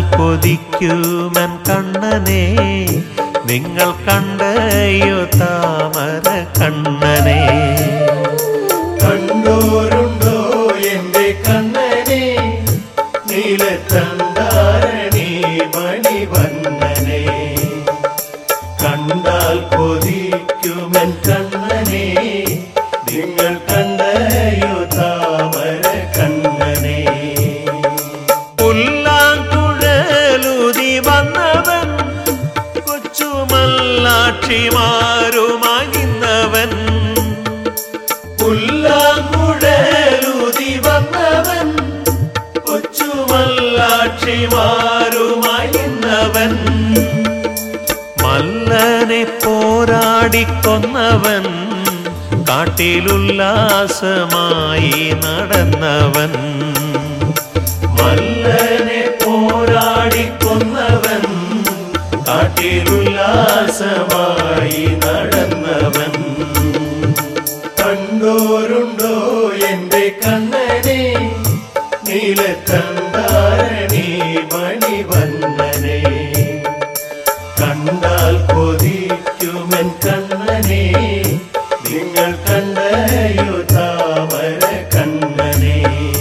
കൊതിക്കുമൻ കണ്ണനെ നിങ്ങൾ കണ്ടയോ താമര കണ്ണനെ കണ്ടോരുണ്ടോ എന്റെ കണ്ണനെ നീലത്തണ്ടാരണി മണിവണ്ണനെ കണ്ടാൽ കൊതിക്കുമൻ കണ്ണനെ നിങ്ങൾ കണ്ടയോ താമര കണ്ണനെ പുല്ലാങ്കുഴലുതി വന്നവൻ കൊച്ചുമല്ലാക്ഷിമാരുമായി നിന്നവൻ പുല്ലാങ്കുഴലുതി വന്നവൻ കൊച്ചുമല്ലാക്ഷിമാരുമായി നിന്നവൻ മല്ലനെ പോരാടിക്കൊന്നവൻ കാട്ടിലുല്ലാസമായി നടന്നവൻ മല്ലനെ പോരാടിക്കൊന്നവൻ കാട്ടിലുല്ലാസമായി നടന്നവൻ കണ്ടോരുണ്ടോ എന്റെ കണ്ണനെ നീലത്തണ്ടാരണി മണിവണ്ണനെ കണ്ടാൽ കൊതിക്കുമൻ കണ്ണനെ നിങ്ങൾ കണ്ടയോ താമര കണ്ണനെ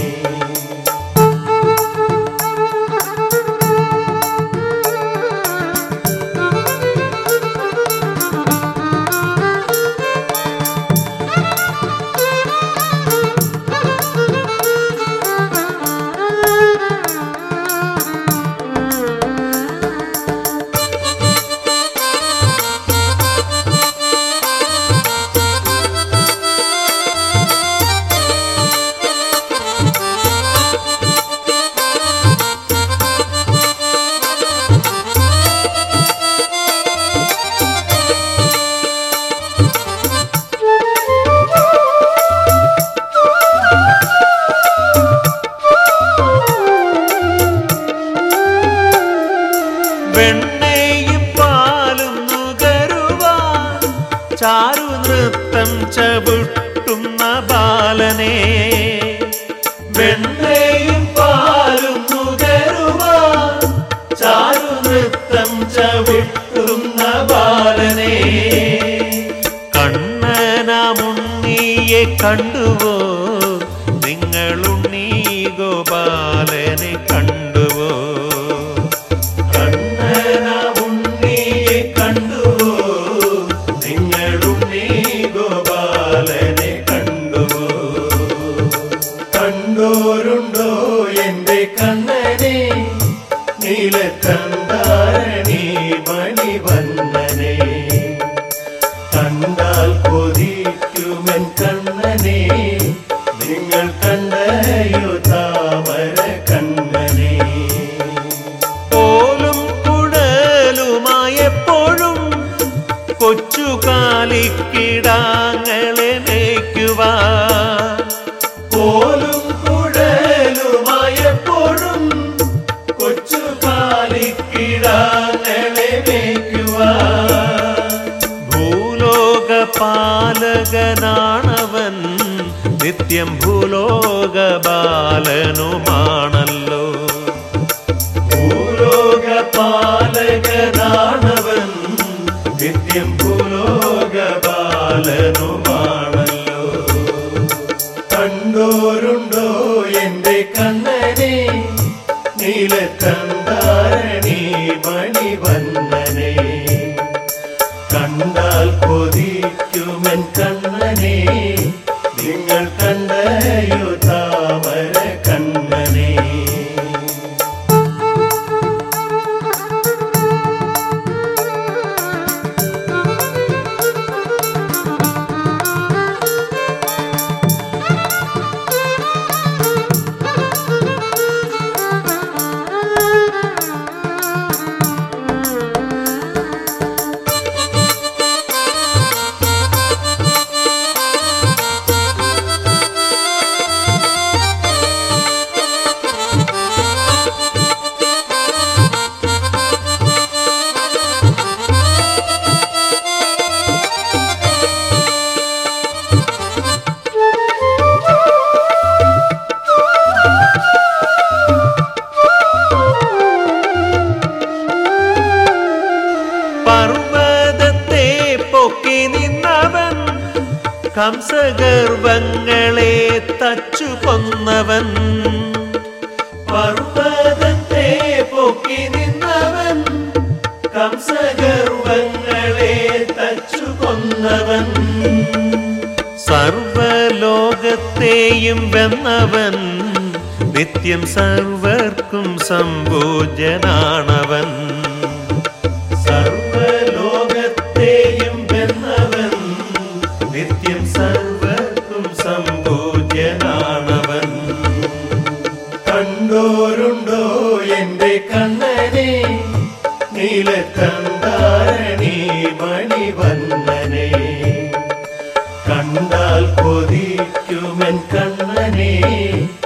വെണ്ണയും പാലും നുകരുവാൻ ചാരു നൃത്തം ചവിട്ടുന്ന ബാലനെ വെണ്ണയും പാലും നുകരുവാൻ ചാരു നൃത്തം ചവിട്ടുന്ന ബാലനെ കണ്ണനാമുണ്ണിയെ കണ്ടുവോ നിങ്ങളുണ്ണീ ഗോപാലനെ കണ്ടുവോ കണ്ണന ഉണ്ണിയെ കണ്ടുവോ നിങ്ങളുണ്ണി ഗോപാലനെ കണ്ടുവോ കണ്ടോരുണ്ടോ എന്റെ കണ്ണനെ നീലത്തണ്ടാരണി മണിവണ്ണനെ കണ്ടാൽ കൊതിക്കുമൻ കണ്ണനെ നിങ്ങൾ കണ്ടയോ താമര കണ്ണനെ പോലും കുഴലുമായെപ്പോഴും കൊച്ചു കാലിക്കിടാങ്ങളെ മേയ്ക്കുവാൻ പോലും കുഴലുമായപ്പോഴും കൊച്ചു കാലിക്കിടാങ്ങളെ മേയ്ക്കുവാൻ ഭൂലോക പാലകനാണവൻ നിത്യം ഭൂലോക ബാലനുമാണല്ലോ ഭൂലോക പാലകനാണവൻ നിത്യം ഭൂലോക ബാലനുമാണല്ലോ കണ്ടോരുണ്ടോ എന്റെ കണ്ണനെ നീലത്തണ്ടാരണി മണിവണ്ണനെ കണ്ടാൽ കൊതിക്കുമൻ കണ്ണനെ നിങ്ങൾ കണ്ടയോ താമര കണ്ണനെ പൊക്കി നിന്നവൻ കംസഗർവങ്ങളെ തച്ചു കൊന്നവൻ പർവ്വതത്തെ പൊക്കി നിന്നവൻ കംസഗർവങ്ങളെ തച്ചു കൊന്നവൻ സർവലോകത്തെയും വെന്നവൻ നിത്യം സർവർക്കും സംഭോജനാണവൻ സർവലോകത്തെയും വെന്നവൻ നിത്യം സർവർക്കും സംഭൂജ്യനാണവൻ കണ്ടോരുണ്ടോ എന്റെ കണ്ണനെ നീലക്കണ്ടാരണി മണിവണ്ണനെ കണ്ടാൽ കൊതിക്കുമെൻ കണ്ണനെ